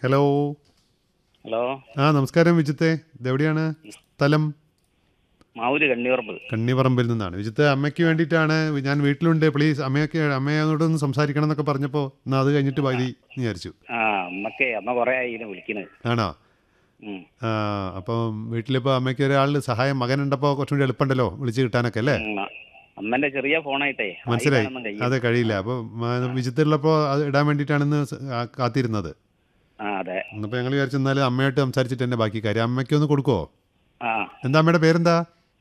Hello hello ആ നമസ്കാരം വിജിത്തെ ഇതെവിടെയാണ് സ്ഥലം മാവൂര് കണ്ണിയുറപ്പ് കണ്ണിപറമ്പിൽ നിന്നാണ് വിജിത്ത് അമ്മയ്ക്ക് വേണ്ടിയിട്ടാണ് ഞാൻ വീട്ടിലുണ്ട് പ്ലീസ് അമ്മയൊക്കെ അമ്മയോടൊന്ന് സംസാരിക്കണം എന്നൊക്കെ പറഞ്ഞപ്പോൾ എന്നാൽ അത് കഴിഞ്ഞിട്ട് മതി എന്ന് വിചാരിച്ചു ആ അമ്മക്കേ അമ്മ കുറേ ആയി ഇതിനെ വിളിക്കുന്നത് ആണോ ഉം. ആ അപ്പം വീട്ടിലിപ്പോൾ അമ്മയ്ക്ക് ഒരാൾ സഹായം മകനുണ്ടപ്പോൾ കുറച്ചും കൂടി എളുപ്പമുണ്ടല്ലോ വിളിച്ച് കിട്ടാനൊക്കെ അല്ലേ ഉം, ആ. അമ്മന്റെ ചെറിയ ഫോണായിട്ടേ മനസ്സിലായി വായിക്കാനൊന്നും കഴിയില്ല. അതെ കഴിയില്ല അപ്പോൾ വിജിത്തുള്ളപ്പോൾ അത് ഇടാൻ വേണ്ടിയിട്ടാണെന്ന് സ- ആ, കാത്തിരുന്നത് ആ അതെ അപ്പോൾ ഞങ്ങൾ വിചാരിച്ചു എന്നാലും അമ്മയായിട്ട് സംസാരിച്ചിട്ട് തന്നെ ബാക്കി കാര്യം അമ്മയ്ക്ക് ഒന്ന് കൊടുക്കുമോ ആ എന്താ അമ്മയുടെ പേരെന്താ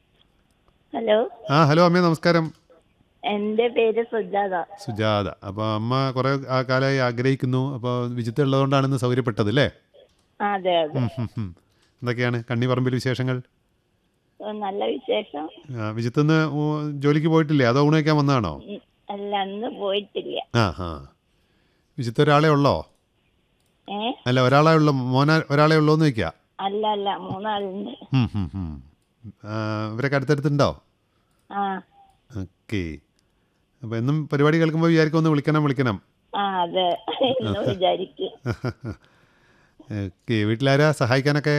ഹലോ ആ ഹലോ അമ്മ നമസ്കാരം എൻ്റെ പേര് സുജാത സുജാത അപ്പോൾ അമ്മ കുറേ ആ കാലമായി ആഗ്രഹിക്കുന്നു അപ്പോൾ വിജിത്ത് ഉള്ളതുകൊണ്ടാണ് ഇന്ന് സൗകര്യപ്പെട്ടത് അല്ലേ ആ, അതെ അതെ ഉം, ഉം, ഉം. എന്തൊക്കെയാണ് കണ്ണിപറമ്പിൽ വിശേഷങ്ങൾ ഓ, നല്ല വിശേഷം ആ, വിജിത്ത് ഇന്ന് ഊ- ജോലിക്ക് പോയിട്ടില്ലേ അതോ ഊണ് കഴിക്കാൻ വന്നതാണോ ഉം, അല്ല അന്ന് പോയിട്ടില്ല ആ ആ വിജിത്ത് ഒരാളെ ഉള്ളോ ഏ അല്ല ഒരാളെ ഉള്ളൂ മോന ഒരാളെ ഉള്ളൂ എന്ന് ചോദിക്കുക അല്ല അല്ല മൂന്നാളുണ്ട് ഉം, ഉം, ഉം. ആ, ഇവരൊക്കെ അടുത്തടുത്തുണ്ടോ ആ ഓക്കെ അപ്പോൾ എന്നും പരിപാടി കേൾക്കുമ്പോൾ വിചാരിക്കും ഒന്ന് വിളിക്കണം വിളിക്കണം ആ അതെ എന്ന് വിചാരിക്കും ഓക്കെ വീട്ടിലാരാ സഹായിക്കാനൊക്കെ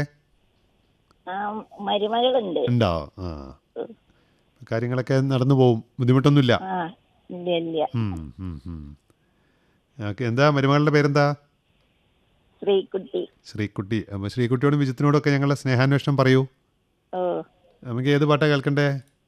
ആ മരുമകളുണ്ട് ഉണ്ടോ ആ കാര്യങ്ങളൊക്കെ നടന്നു പോവും ബുദ്ധിമുട്ടൊന്നുമില്ല ആ ഇല്ല ഇല്ല ഉം, ഉം, ഉം. ഓക്കെ എന്താ മരുമകളുടെ പേരെന്താ ശ്രീകുട്ടി ശ്രീകുട്ടി അപ്പോൾ ശ്രീകുട്ടിയോടും വിജിത്തിനോടൊക്കെ ഞങ്ങളുടെ സ്നേഹാന്വേഷണം പറയൂ ഓ നമുക്ക് ഏത് പാട്ടാ കേൾക്കണ്ടേ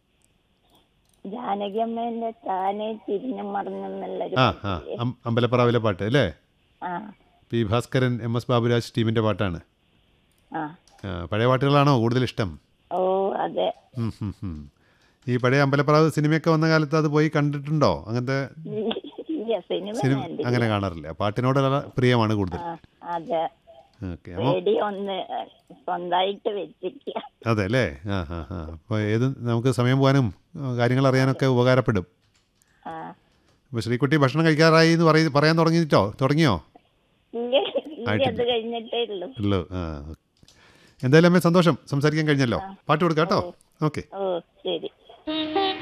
ജാനകിയമ്മേന്റെ താനെ തിരിഞ്ഞു മറന്നെന്നുള്ളൊരു ആ ആ അം- അമ്പലപ്പറാവിലെ പാട്ട് അല്ലേ ആ P Bhaskaran M S Baburaj ടീമിൻ്റെ പാട്ടാണ് ആ ആ, പഴയ പാട്ടുകളാണോ കൂടുതൽ ഇഷ്ടം ഓ അതെ ഉം, ഉം, ഉം. ഈ പഴയ അമ്പലപ്പറാവ് സിനിമയൊക്കെ വന്ന കാലത്ത് അത് പോയി കണ്ടിട്ടുണ്ടോ അങ്ങനത്തെ ഇല്ല സിനിമ സിനിമ കണ്ടില്ല. അങ്ങനെ കാണാറില്ല പാട്ടിനോടുള്ള പ്രിയമാണ് കൂടുതൽ ആ അതെ ഓക്കെ അപ്പോൾ റേഡിയോ ഒന്ന് സ്വന്തമായിട്ട് വെച്ചിരിക്കുക അതെ അല്ലേ ആ ആ ആ അപ്പോൾ ഏത് നമുക്ക് സമയം പോകാനും ആ, കാര്യങ്ങൾ അറിയാനൊക്കെ ഉപകാരപ്പെടും ആ അപ്പോൾ ശ്രീകുട്ടി ഭക്ഷണം കഴിക്കാറായി എന്ന് പറയ പറയാൻ തുടങ്ങിയിട്ടോ തുടങ്ങിയോ ഇല്ല ഇല്ല അത് കഴിഞ്ഞിട്ടേ ഉള്ളൂ ഉള്ളു ആ എന്തായാലും അമ്മേ സന്തോഷം സംസാരിക്കാൻ കഴിഞ്ഞല്ലോ പാട്ട് കൊടുക്കാം കേട്ടോ ഓക്കെ ഓ ശരി